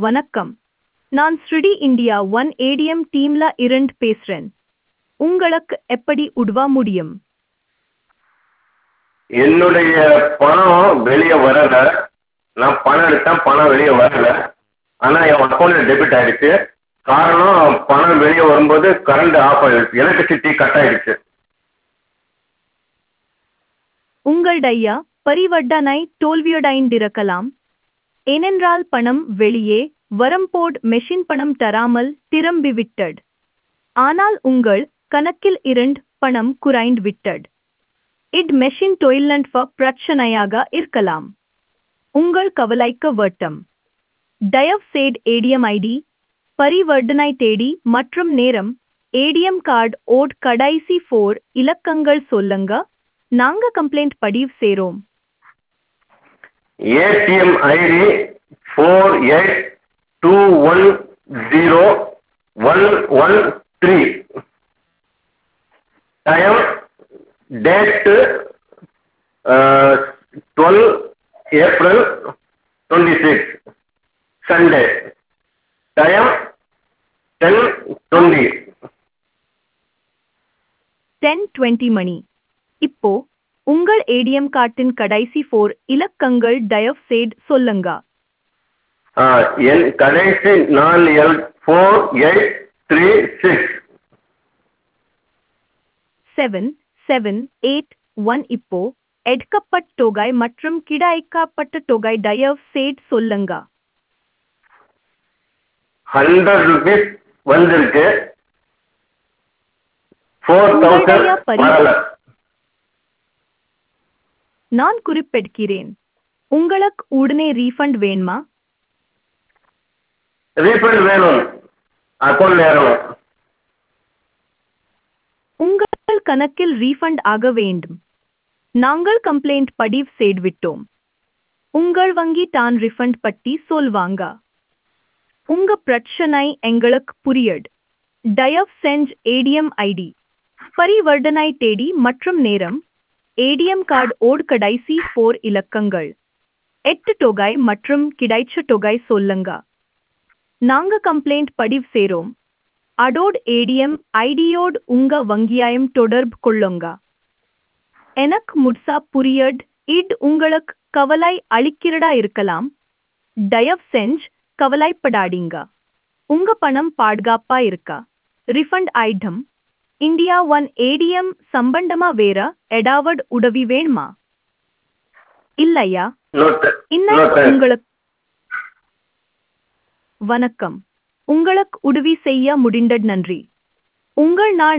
வணக்கம் நான் ஸ்ருடி இந்தியா ஒன் ஏடிஎம் டீம்ல இருந்து பேசுறேன் உங்களுக்கு எப்படி உதவ முடியும் என்னுடைய பணம் வெளியே வரல நான் பணம் எடுத்தேன் பணம் வெளியே வரல ஆனால் என் அக்கௌண்ட்டில் டெபிட் ஆயிடுச்சு காரணம் பணம் வெளியே வரும்போது கரண்ட் ஆஃப் ஆயிடுச்சு எலக்ட்ரிசிட்டி கட் ஆயிடுச்சு உங்களுடைய பரிவர்த்தனை தோல்வியடைந்திருக்கலாம் ஏனென்றால் பணம் வெளியே வரும்போது மெஷின் பணம் தராமல் திரும்பிவிட்டது ஆனால் உங்கள் கணக்கில் இருந்து பணம் குறைந்து விட்டது இட் மெஷின் தொழில்நுட்ப பிரச்சனையாக இருக்கலாம் உங்கள் கவலைக்கு வட்டம் தயவு செய்து ஏடிஎம் ஐடி பரிவர்த்தனை தேதி மற்றும் நேரம் ஏடிஎம் கார்டு ஓட் கடைசி ஃபோர் இலக்கங்கள் சொல்லுங்க நாங்க கம்ப்ளைண்ட் பதிவு செய்றோம் ATM ID four eight two one zero one one three time date twelve April twenty six Sunday time ten twenty ten twenty மணி இப்போ உங்கள் ஏடிஎம் கார்டின் கடைசி ஃபோர் இலக்கங்கள் தயவு செய்து சொல்லுங்க ஆ என் கடைசி நாலு L four eight three six seven seven eight one இப்போ எடுக்கப்பட்ட தொகை மற்றும் கிடைக்கப்பட்ட தொகை தயவு செய்து சொல்லுங்க ஹண்ட்ரட் ருபீஸ் வந்திருக்கு ஃபோர் உங்களுடைய தௌசண்ட் பரி- வரல நான் குறிப்பிடுகிறேன் உங்களுக்கு உடனே ரீஃபண்ட் வேணுமா ரீஃபண்ட் வேணும் அக்கௌண்ட்ல ஏறணும் உங்கள் கணக்கில் ரீஃபண்ட் ஆக வேண்டும் நாங்கள் கம்ப்ளைண்ட் பதிவு செய்துவிட்டோம் உங்கள் வங்கி தான் ரிஃபண்ட் பற்றி சொல்வாங்க உங்க பிரச்சனை எங்களுக்கு புரியுது தயவு செஞ்சு ஏடிஎம் ஐடி பரிவர்த்தனை தேதி மற்றும் நேரம் ஏடிஎம் கார்டு ஓட் கடைசி ஃபோர் இலக்கங்கள் எட்டு தொகை மற்றும் கிடைச்ச தொகை சொல்லுங்க நாங்க கம்ப்ளைண்ட் பதிவு செய்றோம் அடோட் ஏடிஎம் ஐடியோடு உங்க வங்கியாயம் தொடர்பு கொள்ளுங்க எனக்கு முட்சா புரியட் இட் உங்களுக்கு கவலை அளிக்கிறதா இருக்கலாம் தயவு செஞ்சு கவலைப்படாதீங்க உங்க பணம் பாதுகாப்பா இருக்கா refund item India one ATM சம்பந்தமா வேற எடாவட் உதவி வேணுமா இல்லையா நோ நோ இன்னைக்கு தேங்க்ஸ் உங்களுக்கு வணக்கம் உங்களுக்கு உதவி செய்ய முடிந்தது நன்றி உங்கள் நாள்